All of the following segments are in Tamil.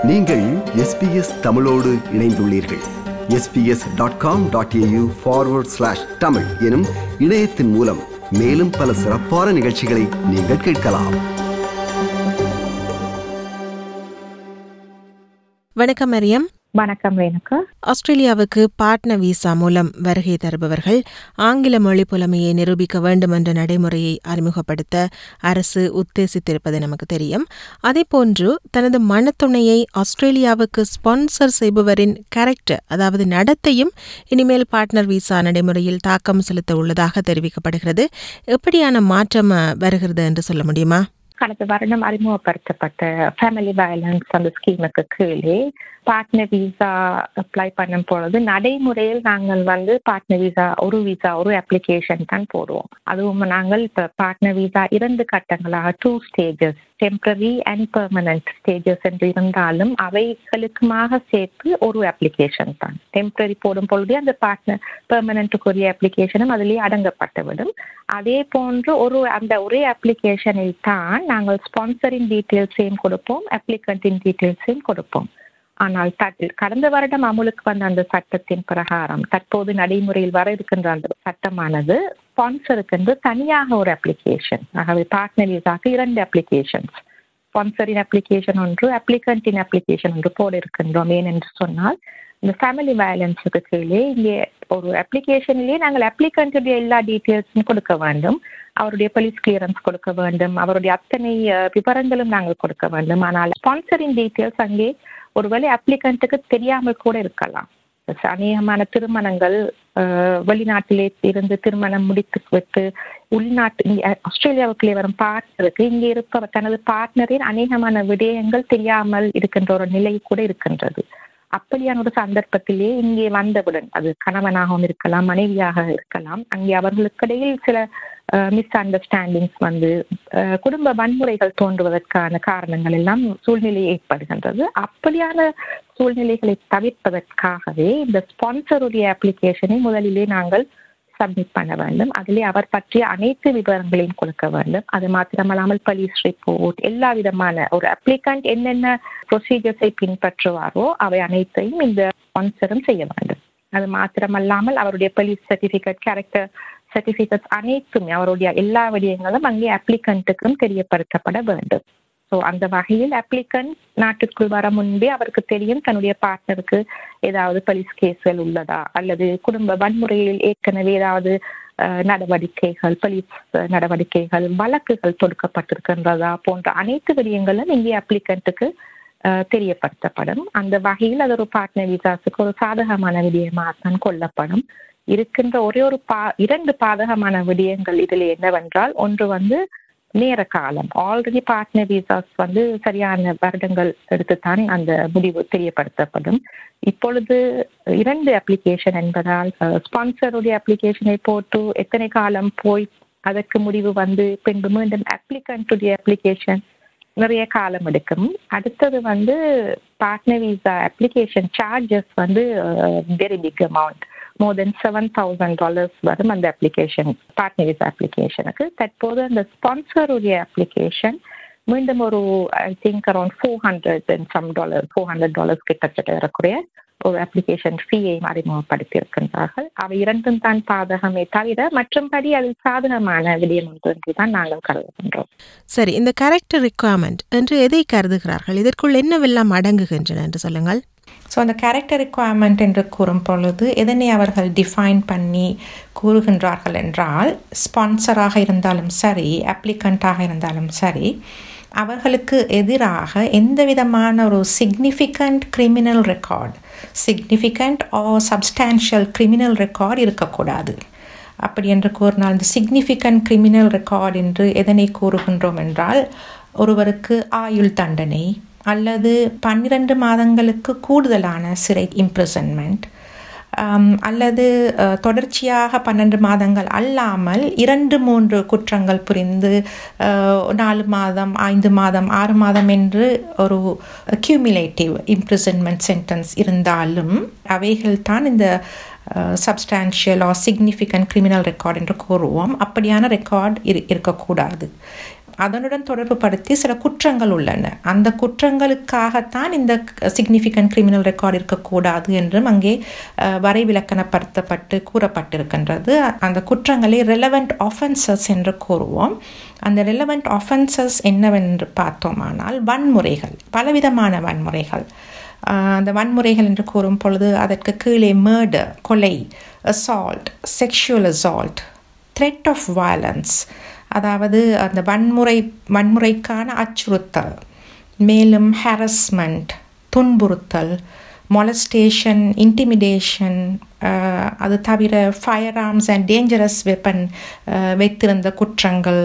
நீங்கள் எஸ்பிஎஸ் தமிழோடு இணைந்துள்ளீர்கள் SBS dot com dot AU forward slash Tamil எனும் இணையத்தின் மூலம் மேலும் பல சிறப்பான நிகழ்ச்சிகளை நீங்கள் கேட்கலாம் வணக்கம் மரியம் வணக்கம் ரேணுகா ஆஸ்திரேலியாவுக்கு பார்ட்னர் விசா மூலம் வருகை தருபவர்கள் ஆங்கில மொழி புலமையை நிரூபிக்க வேண்டும் என்ற நடைமுறையை அறிமுகப்படுத்த அரசு உத்தேசித்திருப்பது நமக்கு தெரியும் அதேபோன்று தனது மனத்துணையை ஆஸ்திரேலியாவுக்கு ஸ்பான்சர் செய்பவரின் கேரக்டர் அதாவது நடத்தையும் இனிமேல் பார்ட்னர் விசா நடைமுறையில் தாக்கம் செலுத்த உள்ளதாக தெரிவிக்கப்படுகிறது எப்படியான மாற்றம் அஹ், வருகிறது என்று சொல்ல முடியுமா கடந்த வருடம் அறிமுகப்படுத்தப்பட்ட ஃபேமிலி வயலன்ஸ் அந்த ஸ்கீமுக்கு கீழே பார்ட்னர் விசா அப்ளை பண்ணும் பொழுது நடைமுறையில் நாங்கள் வந்து பார்ட்னர் விசா ஒரு விசா ஒரு அப்ளிகேஷன் தான் போடுவோம் அதுவும் நாங்கள் இப்போ பார்ட்னர் விசா இரண்டு கட்டங்களாக two stages temporary and permanent stages என்று இருந்தாலும் அவைகளுக்குமாக சேர்த்து ஒரு அப்ளிகேஷன் தான் டெம்பரரி போடும் பொழுதே அந்த பார்ட்னர் பெர்மனண்ட்டுக்குரிய அப்ளிகேஷனும் அதிலேயே அடங்கப்பட்டுவிடும் அதே போன்று ஒரு அந்த ஒரே அப்ளிகேஷனில் தான் நாங்கள் ஸ்பான்சரின் டீட்டெயில்ஸையும் கொடுப்போம் அப்ளிகண்டின் டீட்டெயில்ஸையும் கொடுப்போம் ஆனால் தட் கடந்த வருடம் அமலுக்கு வந்த அந்த சட்டத்தின் பிரகாரம் தற்போது நடைமுறையில் வர இருக்கின்ற அந்த சட்டமானது ஸ்பான்சருக்கு என்று தனியாக ஒரு அப்ளிகேஷன் ஆகவே பார்ட்னர் விசாக்கு இரண்டு அப்ளிகேஷன்ஸ் ஸ்பான்சரின் அப்ளிகேஷன் ஒன்று அப்ளிகண்டின் அப்ளிகேஷன் ஒன்று போட இருக்கின்றோம் ஏனென்று சொன்னால் இந்த ஃபேமிலி வயலன்ஸுக்கு கீழே இங்கே ஒரு அப்ளிகேஷனிலே நாங்கள் அப்ளிகண்ட்டுடைய எல்லா டீட்டெயில்ஸும் கொடுக்க வேண்டும் அவருடைய போலீஸ் கிளியரன்ஸ் கொடுக்க வேண்டும் அவருடைய அத்தனை அஹ், விவரங்களும் நாங்கள் கொடுக்க வேண்டும் ஆனால் ஸ்பான்சரின் டீட்டெயில்ஸ் அங்கே ஒருவேளை அப்ளிகண்ட்டுக்கு தெரியாமல் கூட இருக்கலாம் அநேகமான திருமணங்கள் அஹ், வெளிநாட்டிலே இருந்து திருமணம் முடித்து விட்டு உள்நாட்டு இங்க ஆஸ்திரேலியாவுக்குள்ளே வரும் பார்ட்னருக்கு இங்கே இருப்பவர் தனது பார்ட்னரின் அநேகமான விடயங்கள் தெரியாமல் இருக்கின்ற ஒரு நிலை கூட இருக்கின்றது அப்படியான ஒரு சந்தர்ப்பத்திலே இங்கே வந்தவுடன் அது கணவனாகவும் இருக்கலாம் மனைவியாக இருக்கலாம் அங்கே அவர்களுக்கிடையில் சில மிஸ் அண்டர்ஸ்டாண்டிங்ஸ் வந்து அஹ், குடும்ப வன்முறைகள் தோன்றுவதற்கான காரணங்கள் எல்லாம் சூழ்நிலை ஏற்படுகின்றது அப்படியான சூழ்நிலைகளை தவிர்ப்பதற்காகவே இந்த ஸ்பான்சருடைய அப்ளிகேஷனை முதலிலே நாங்கள் சப்மிட் பண்ண வேண்டும் அதிலே அவர் பற்றிய அனைத்து விவரங்களையும் கொடுக்க வேண்டும் அது மாத்திரமல்லாமல் போலீஸ் ரிப்போர்ட் எல்லா விதமான ஒரு அப்ளிகண்ட் என்னென்ன ப்ரொசீஜர்ஸை பின்பற்றுவாரோ அவை அனைத்தையும் இந்த ஸ்பான்சரும் செய்ய வேண்டும் அது மாத்திரமல்லாமல் அவருடைய போலீஸ் சர்டிஃபிகேட் கேரக்டர் சர்டிஃபிகேட்ஸ் அனைத்துமே அவருடைய எல்லா விடயங்களும் அங்கே அப்ளிகண்ட்டுக்கும் தெரியப்படுத்தப்பட வேண்டும் ஸோ அந்த வகையில் அப்ளிகண்ட் நாட்டுக்குள் வர முன்பே அவருக்கு தெரியும் தன்னுடைய பார்ட்னருக்கு ஏதாவது போலீஸ் கேஸ்கள் உள்ளதா அல்லது குடும்ப வன்முறையில் ஏற்கனவே ஏதாவது அஹ், நடவடிக்கைகள் போலீஸ் நடவடிக்கைகள் வழக்குகள் தொடுக்கப்பட்டிருக்கின்றதா போன்ற அனைத்து விடயங்களும் இங்கே அப்ளிகண்ட்டுக்கு அஹ், தெரியப்படுத்தப்படும் அந்த வகையில் அது ஒரு பார்ட்னர் விசாஸுக்கு ஒரு சாதகமான விடயமாக தான் கொள்ளப்படும் இருக்கின்ற ஒரே ஒரு பா இரண்டு பாதகமான விடயங்கள் இதில் என்னவென்றால் ஒன்று வந்து நேர காலம் ஆல்ரெடி பார்ட்னர் விசாஸ் வந்து சரியான வருடங்கள் எடுத்துத்தான் அந்த முடிவு தெரியப்படுத்தப்படும் இப்பொழுது இரண்டு அப்ளிகேஷன் என்பதால் ஸ்பான்சருடைய அப்ளிகேஷனை போட்டு எத்தனை காலம் போய் அதற்கு முடிவு வந்து பின்பு மீண்டும் அப்ளிகண்ட்டுடைய அப்ளிகேஷன் நிறைய காலம் எடுக்கும் அடுத்தது வந்து பார்ட்னர் விசா அப்ளிகேஷன் சார்ஜஸ் வந்து very big amount more than seven thousand dollars வரும் அந்த அப்ளிகேஷன் பார்ட்னர் விசா அப்ளிகேஷனுக்கு தற்போது அந்த ஸ்பான்சருடைய அப்ளிகேஷன் மீண்டும் ஒரு I think around four hundred and some dollar four hundred dollars கிட்டத்தட்ட இருக்கக்கூடிய ஒரு அப்ளிகேஷன் ஃபீயை அறிமுகப்படுத்தி இருக்கின்றார்கள் அவை இரண்டும் தான் பாதகமே தவிர மற்றும்படி அதில் சாதகமான விடயம் ஒன்று என்று தான் நாங்கள் கருதுகின்றோம் சரி இந்த கேரக்டர் requirement என்று எதை கருதுகிறார்கள் இதற்குள் என்னவெல்லாம் அடங்குகின்றன என்று சொல்லுங்கள் ஸோ அந்த கேரக்டர் requirement என்று கூறும் பொழுது எதனை அவர்கள் டிஃபைன் பண்ணி கூறுகின்றார்கள் என்றால் ஸ்பான்சராக இருந்தாலும் சரி அப்ளிகண்ட்டாக இருந்தாலும் சரி அவர்களுக்கு எதிராக எந்த விதமான ஒரு significant criminal record significant uh substantial criminal record இருக்கக்கூடாது அப்படி என்று கூறினால் இந்த சிக்னிஃபிகண்ட் கிரிமினல் ரெக்கார்ட் என்று எதனை கூறுகின்றோம் என்றால் ஒருவருக்கு ஆயுள் தண்டனை அல்லது பன்னிரண்டு மாதங்களுக்கு கூடுதலான சிறை இம்ப்ரிசன்மெண்ட் அல்லது அஹ், தொடர்ச்சியாக பன்னெண்டு மாதங்கள் அல்லாமல் இரண்டு மூன்று குற்றங்கள் புரிந்து அஹ், நாலு மாதம் ஐந்து மாதம் ஆறு மாதம் என்று ஒரு அக்யூமுலேட்டிவ் இம்ப்ரிசன்மெண்ட் சென்டென்ஸ் இருந்தாலும் அவைகள்தான் இந்த substantial or significant criminal record என்று கூறுவோம் அப்படியான ரெக்கார்ட் இரு இருக்கக்கூடாது அதனுடன் தொடர்பு படுத்தி சில குற்றங்கள் உள்ளன அந்த குற்றங்களுக்காகத்தான் இந்த சிக்னிஃபிகண்ட் கிரிமினல் ரெக்கார்டு இருக்கக்கூடாது என்றும் அங்கே அஹ், வரைவிலக்கணப்படுத்தப்பட்டு கூறப்பட்டிருக்கின்றது அந்த குற்றங்களை ரெலவெண்ட் ஆஃபென்சஸ் என்று கூறுவோம் அந்த ரெலவெண்ட் ஆஃபென்சஸ் என்னவென்று பார்த்தோமானால் வன்முறைகள் பலவிதமான வன்முறைகள் ஆஹ் அந்த வன்முறைகள் என்று கூறும் பொழுது அதற்கு கீழே மர்டர் கொலை assault sexual assault threat of violence அதாவது அந்த வன்முறை வன்முறைக்கான அச்சுறுத்தல் மேலும் ஹாரஸ்மெண்ட் துன்புறுத்தல் மொலஸ்டேஷன் இன்டிமிடேஷன் அது தவிர firearms and dangerous weapon வைத்திருந்த குற்றங்கள்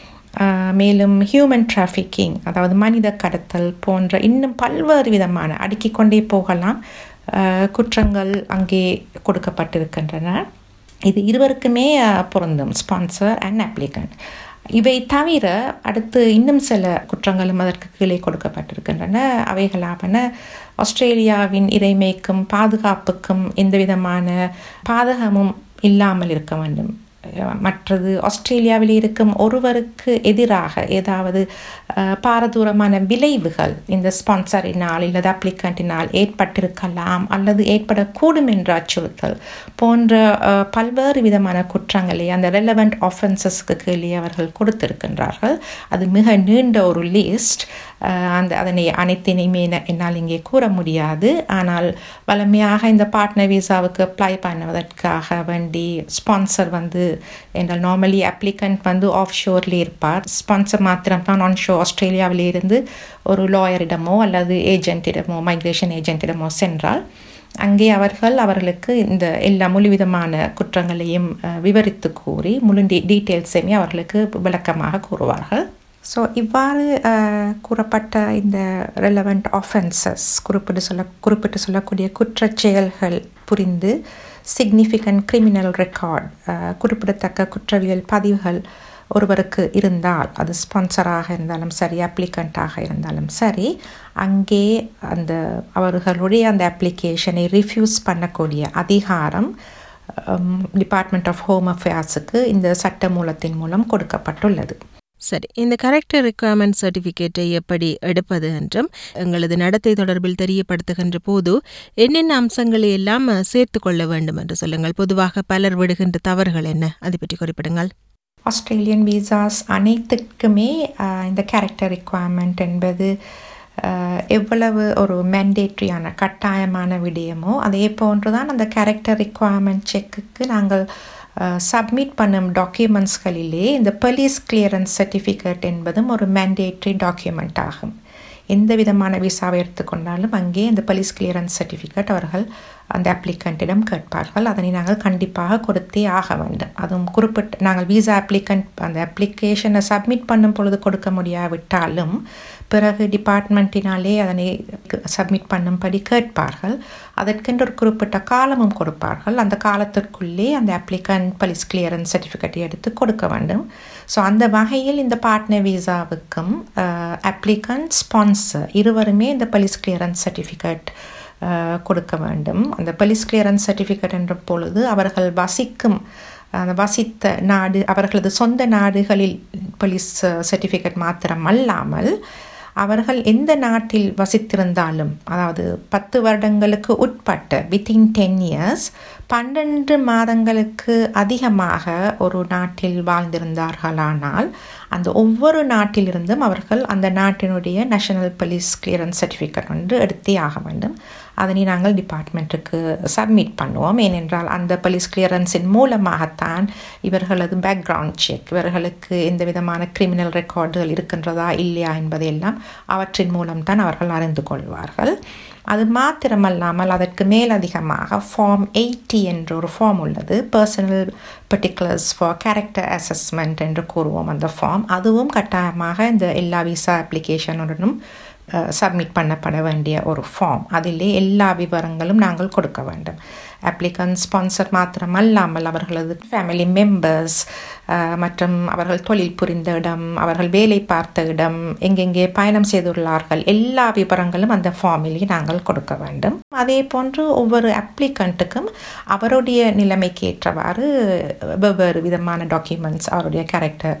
ஆஹ் மேலும் ஹியூமன் டிராஃபிக்கிங் அதாவது மனித கடத்தல் போன்ற இன்னும் பல்வேறு விதமான அடுக்கிக் கொண்டே போகலாம் ஆஹ் குற்றங்கள் அங்கே கொடுக்கப்பட்டிருக்கின்றன இது இருவருக்குமே ஆஹ் பொருந்தும் ஸ்பான்சர் அண்ட் அப்ளிகண்ட் இவை தவிர அடுத்து இன்னும் சில குற்றங்களும் அதற்கு கீழே கொடுக்கப்பட்டிருக்கின்றன அவைகளாவன ஆஸ்திரேலியாவின் இறைமைக்கும் பாதுகாப்புக்கும் எந்த விதமான பாதகமும் இல்லாமல் இருக்க வேண்டும் மற்றது ஆஸ்திரேலியாவில் இருக்கும் ஒருவருக்கு எதிராக ஏதாவது அஹ், பாரதூரமான விளைவுகள் இந்த ஸ்பான்சரினால் அல்லது அப்ளிகண்டினால் ஏற்பட்டிருக்கலாம் அல்லது ஏற்படக்கூடும் என்ற அச்சுறுத்தல் போன்ற அஹ், பல்வேறு விதமான குற்றங்களை அந்த ரெலவெண்ட் ஆஃபென்சஸ்க்கு கீழே அவர்கள் கொடுத்திருக்கின்றார்கள் அது மிக நீண்ட ஒரு லிஸ்ட் அந்த அதனை அனைத்தினையுமே என- என்னால் இங்கே கூற முடியாது ஆனால் வழமையாக இந்த பார்ட்னர் விசாவுக்கு அப்ளை பண்ணுவதற்காக வேண்டி ஸ்பான்சர் வந்து என்றால் நார்மலி அப்ளிகண்ட் வந்து ஆஃப் ஷோர்லேயே இருப்பார் ஸ்பான்சர் மாத்திரம் தான் ஆன் ஷோ ஆஸ்திரேலியாவிலே இருந்து ஒரு லாயரிடமோ அல்லது ஏஜென்ட்டிடமோ மைக்ரேஷன் ஏஜென்ட்டிடமோ சென்றால் அங்கே அவர்கள் அவர்களுக்கு இந்த எல்லா முழு விதமான குற்றங்களையும் அஹ், விவரித்து கூறி முழு டீ டீட்டெயில்ஸையுமே அவர்களுக்கு விளக்கமாக கூறுவார்கள் ஸோ இவ்வாறு அஹ், கூறப்பட்ட இந்த ரெலவெண்ட் ஆஃபென்சஸ் குறிப்பிட்டு சொல்ல குறிப்பிட்டு சொல்லக்கூடிய குற்றச் செயல்கள் புரிந்து சிக்னிஃபிகண்ட் கிரிமினல் ரெக்கார்ட் குறிப்பிடத்தக்க குற்றவியல் பதிவுகள் ஒருவருக்கு இருந்தால் அது ஸ்பான்சராக இருந்தாலும் சரி அப்ளிகண்ட்டாக இருந்தாலும் சரி அங்கே அந்த அவர்களுடைய அந்த அப்ளிகேஷனை ரிஃப்யூஸ் பண்ணக்கூடிய அதிகாரம் டிபார்ட்மெண்ட் ஆஃப் ஹோம் அஃபேர்ஸுக்கு இந்த சட்ட மூலத்தின் மூலம் கொடுக்கப்பட்டுள்ளது சரி இந்த கரெக்டர் ரெக்குவயர்மெண்ட் சர்டிஃபிகேட்டை எப்படி எடுப்பது என்றும் எங்களது நடத்தை தொடர்பில் தெரியப்படுத்துகின்ற போது என்னென்ன அம்சங்களை எல்லாம் அஹ், சேர்த்து கொள்ள வேண்டும் என்று சொல்லுங்கள் பொதுவாக பலர் விடுகின்ற தவறுகள் என்ன அதை பற்றி குறிப்பிடுங்கள் ஆஸ்திரேலியன் விசாஸ் அனைத்துக்குமே ஆஹ், இந்த கேரக்டர் ரெக்குவயர்மெண்ட் என்பது ஆஹ், எவ்வளவு ஒரு மேண்டேட்ரியான கட்டாயமான விடயமோ அதே போன்று தான் அந்த கேரக்டர் ரெக்குவயர்மெண்ட் செக்குக்கு நாங்கள் சப்மிட் பண்ணும் டாக்குமெண்ட்ஸ்களிலே இந்த போலீஸ் கிளியரன்ஸ் சர்டிஃபிகேட் என்பதும் ஒரு மேண்டேட்ரி டாக்குமெண்ட் ஆகும் எந்த விதமான விசாவை எடுத்துக்கொண்டாலும் அங்கே இந்த போலீஸ் கிளியரன்ஸ் சர்டிஃபிகேட் அவர்கள் அந்த அப்ளிகண்ட்டிடம் கேட்பார்கள் அதனை நாங்கள் கண்டிப்பாக கொடுத்தே ஆக வேண்டும் அதுவும் குறிப்பிட்ட நாங்கள் விசா அப்ளிகண்ட் அந்த அப்ளிகேஷனை சப்மிட் பண்ணும் பொழுது கொடுக்க முடியாவிட்டாலும் பிறகு டிபார்ட்மெண்ட்டினாலே அதனை சப்மிட் பண்ணும்படி கேட்பார்கள் அதற்கென்று ஒரு குறிப்பிட்ட காலமும் கொடுப்பார்கள் அந்த காலத்திற்குள்ளே அந்த அப்ளிகண்ட் போலீஸ் கிளியரன்ஸ் சர்டிஃபிகேட்டை எடுத்து கொடுக்க வேண்டும் ஸோ அந்த வகையில் இந்த பார்ட்னர் விசாவுக்கும் அப்ளிகண்ட் ஸ்பான்சர் இருவருமே இந்த போலீஸ் கிளியரன்ஸ் சர்டிஃபிகேட் கொடுக்க வேண்டும் அந்த போலீஸ் கிளியரன்ஸ் சர்டிஃபிகேட் என்ற பொழுது அவர்கள் வசிக்கும் அந்த வசித்த நாடு அவர்களது சொந்த நாடுகளில் போலீஸ் சர்டிஃபிகேட் மாத்திரம் அல்லாமல் அவர்கள் எந்த நாட்டில் வசித்திருந்தாலும் அதாவது பத்து வருடங்களுக்கு உட்பட்ட வித்தின் டென் இயர்ஸ் பன்னெண்டு மாதங்களுக்கு அதிகமாக ஒரு நாட்டில் வாழ்ந்திருந்தார்களானால் அந்த ஒவ்வொரு நாட்டிலிருந்தும் அவர்கள் அந்த நாட்டினுடைய நேஷனல் போலீஸ் கிளியரன்ஸ் சர்டிஃபிகேட் வந்து எடுத்தே ஆக வேண்டும் அதனை நாங்கள் டிபார்ட்மெண்ட்டுக்கு சப்மிட் பண்ணுவோம் ஏனென்றால் அந்த போலீஸ் கிளியரன்ஸின் மூலமாகத்தான் இவர்களது பேக்ரவுண்ட் செக் இவர்களுக்கு எந்த விதமான கிரிமினல் ரெக்கார்டுகள் இருக்கின்றதா இல்லையா என்பதையெல்லாம் அவற்றின் மூலம்தான் அவர்கள் அறிந்து கொள்வார்கள் அது மாத்திரமல்லாமல் அதற்கு மேலதிகமாக ஃபார்ம் எயிட்டி என்ற ஒரு ஃபார்ம் உள்ளது personal particulars for character assessment என்று கூறுவோம் அந்த ஃபார்ம் அதுவும் கட்டாயமாக இந்த எல்லா விசா அப்ளிகேஷனுடனும் சப்மிட் பண்ணப்பட வேண்டிய ஒரு ஃபார்ம் அதிலே எல்லா விவரங்களும் நாங்கள் கொடுக்க வேண்டும் அப்ளிகன் ஸ்பான்சர் மாத்திரமல்லாமல் அவர்களது ஃபேமிலி மெம்பர்ஸ் மற்றும் அவர்கள் தொழில் புரிந்த இடம் அவர்கள் வேலை பார்த்த இடம் எங்கெங்கே பயணம் செய்துள்ளார்கள் எல்லா விவரங்களும் அந்த ஃபார்மிலே நாங்கள் கொடுக்க வேண்டும் அதே போன்று ஒவ்வொரு அப்ளிகண்ட்டுக்கும் அவருடைய நிலைமைக்கு ஏற்றவாறு வெவ்வேறு விதமான டாக்குமெண்ட்ஸ் அவருடைய கேரக்டர்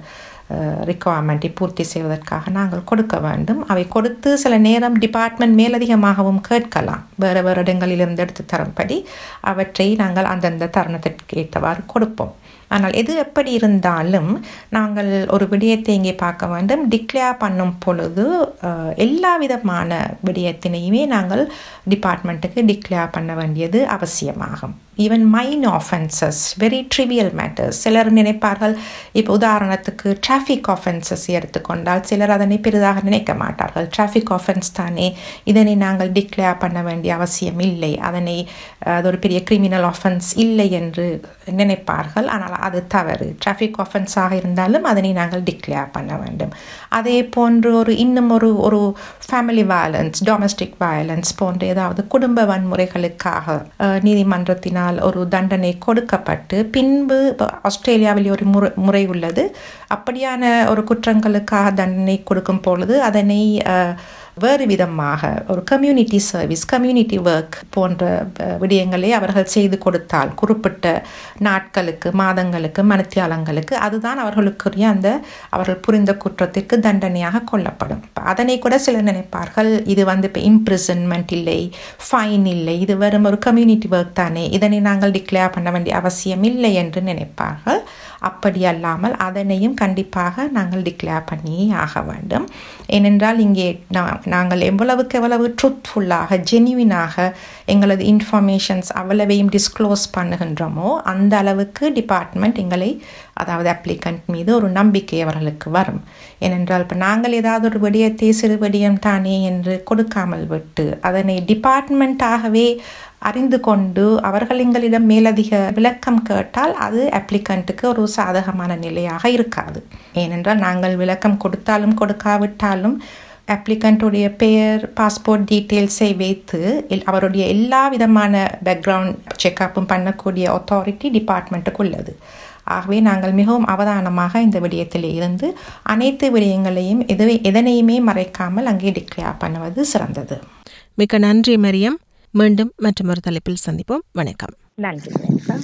ரிக்குவயர்மெண்ட்டை பூர்த்தி செய்வதற்காக நாங்கள் கொடுக்க வேண்டும் அவை கொடுத்து சில நேரம் டிபார்ட்மெண்ட் மேலதிகமாகவும் கேட்கலாம் வேறு வேறு இடங்களிலிருந்து எடுத்து தரும்படி அவற்றை நாங்கள் அந்தந்த தருணத்திற்கு ஏற்றவாறு கொடுப்போம் ஆனால் எது எப்படி இருந்தாலும் நாங்கள் ஒரு விடயத்தை இங்கே பார்க்க வேண்டும் டிக்ளேர் பண்ணும் பொழுது அஹ், எல்லா விதமான விடயத்தினையுமே நாங்கள் டிபார்ட்மெண்ட்டுக்கு டிக்ளேர் பண்ண வேண்டியது அவசியமாகும் even minor offences very trivial matters சிலர் நினைப்பார்கள் இப்போ உதாரணத்துக்கு டிராஃபிக் ஆஃபென்சஸ் எடுத்துக்கொண்டால் சிலர் அதனை பெரிதாக நினைக்க மாட்டார்கள் டிராஃபிக் ஆஃபென்ஸ் தானே இதனை நாங்கள் டிக்ளேர் பண்ண வேண்டிய அவசியம் இல்லை அதனை அஹ், அது ஒரு பெரிய கிரிமினல் ஆஃபென்ஸ் இல்லை என்று நினைப்பார்கள் ஆனால் அது தவறு டிராஃபிக் ஆஃபென்ஸாக இருந்தாலும் அதனை நாங்கள் டிக்ளேர் பண்ண வேண்டும் அதே போன்று ஒரு இன்னும் ஒரு ஒரு ஃபேமிலி வயலன்ஸ் டொமஸ்டிக் வயலன்ஸ் போன்ற ஏதாவது குடும்ப வன்முறைகளுக்காக அஹ், நீதிமன்றத்தினால் ஒரு தண்டனை கொடுக்கப்பட்டு பின்பு இப்போ ஆஸ்திரேலியாவில் ஒரு முறை முறை உள்ளது அப்படியான ஒரு குற்றங்களுக்காக தண்டனை கொடுக்கும் பொழுது அதனை அஹ், வேறு விதமாக ஒரு கம்யூனிட்டி சர்வீஸ் கம்யூனிட்டி ஒர்க் போன்ற அஹ், விடயங்களை அவர்கள் செய்து கொடுத்தால் குறிப்பிட்ட நாட்களுக்கு மாதங்களுக்கு மணித்தியாலங்களுக்கு அதுதான் அவர்களுக்குரிய அந்த அவர்கள் புரிந்த குற்றத்திற்கு தண்டனையாக கொள்ளப்படும் இப்ப அதனை கூட சிலர் நினைப்பார்கள் இது வந்து இப்போ இம்ப்ரிசன்மெண்ட் இல்லை ஃபைன் இல்லை இது வெறும் ஒரு கம்யூனிட்டி ஒர்க் தானே இதனை நாங்கள் டிக்ளேர் பண்ண வேண்டிய அவசியம் இல்லை என்று நினைப்பார்கள் அப்படி அல்லாமல் அதனையும் கண்டிப்பாக நாங்கள் டிக்ளேர் பண்ணியே ஆக வேண்டும் ஏனென்றால் இங்கே நா- நாங்கள் எவ்வளவுக்கு எவ்வளவு ட்ரூத்ஃபுல்லாக ஜென்யூனாக எங்களது இன்ஃபர்மேஷன்ஸ் அவ்வளவையும் டிஸ்க்ளோஸ் பண்ணுகின்றோமோ அந்த அளவுக்கு டிபார்ட்மெண்ட் எங்களை அதாவது அப்ளிகண்ட் மீது ஒரு நம்பிக்கை அவர்களுக்கு வரும் ஏனென்றால் இப்போ நாங்கள் ஏதாவது ஒரு விடயத்தை சிறு விடயம் தானே என்று கொடுக்காமல் விட்டு அதனை டிபார்ட்மெண்ட்டாகவே அறிந்து கொண்டு அவர்கள் எங்களிடம் மேலதிக விளக்கம் கேட்டால் அது அப்ளிகண்ட்டுக்கு ஒரு சாதகமான நிலையாக இருக்காது ஏனென்றால் நாங்கள் விளக்கம் கொடுத்தாலும் கொடுக்காவிட்டாலும் அப்ளிகண்ட்டுடைய பெயர் பாஸ்போர்ட் டீட்டெயில்ஸை வைத்து எல்- அவருடைய எல்லா விதமான பேக்ரவுண்ட் செக்கப்பும் பண்ணக்கூடிய அத்தாரிட்டி டிபார்ட்மெண்ட்டுக்கு உள்ளது ஆகவே நாங்கள் மிகவும் அவதானமாக இந்த விடயத்தில் இருந்து அனைத்து விடயங்களையும் எதுவே எதனையுமே மறைக்காமல் அங்கே டிக்ளேர் பண்ணுவது சிறந்தது மிக்க நன்றி மரியம் மீண்டும் மற்றொரு தலைப்பில் சந்திப்போம் வணக்கம் நன்றி மேனகா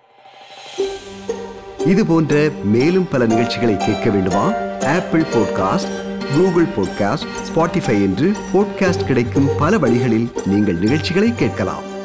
இது போன்ற மேலும் பல நிகழ்ச்சிகளை கேட்க வேண்டுமா Apple podcast Google podcast Spotify என்று பாட்காஸ்ட் கிடைக்கும் பல வழிகளில் நீங்கள் நிகழ்ச்சிகளை கேட்கலாம்